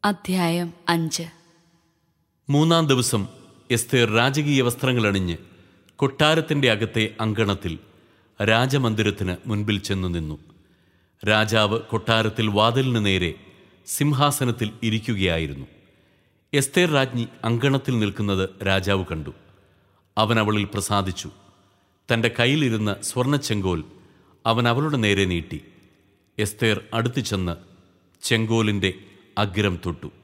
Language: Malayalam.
അധ്യായം അഞ്ച് മൂന്നാം ദിവസം എസ്തേർ രാജകീയ വസ്ത്രങ്ങളണിഞ്ഞ് കൊട്ടാരത്തിന്റെ അകത്തെ അങ്കണത്തിൽ രാജമന്ദിരത്തിന് മുൻപിൽ ചെന്നു നിന്നു രാജാവ് കൊട്ടാരത്തിൽ വാതിലിന് നേരെ സിംഹാസനത്തിൽ ഇരിക്കുകയായിരുന്നു എസ്തേർ രാജ്ഞി അങ്കണത്തിൽ നിൽക്കുന്നത് രാജാവ് കണ്ടു അവൻ അവളിൽ പ്രസാദിച്ചു തൻ്റെ കയ്യിലിരുന്ന സ്വർണ്ണച്ചെങ്കോൽ അവൻ അവളുടെ നേരെ നീട്ടി എസ്തേർ അടുത്തു ചെന്ന് ചെങ്കോലിൻ്റെ അഗ്രം തൊട്ടു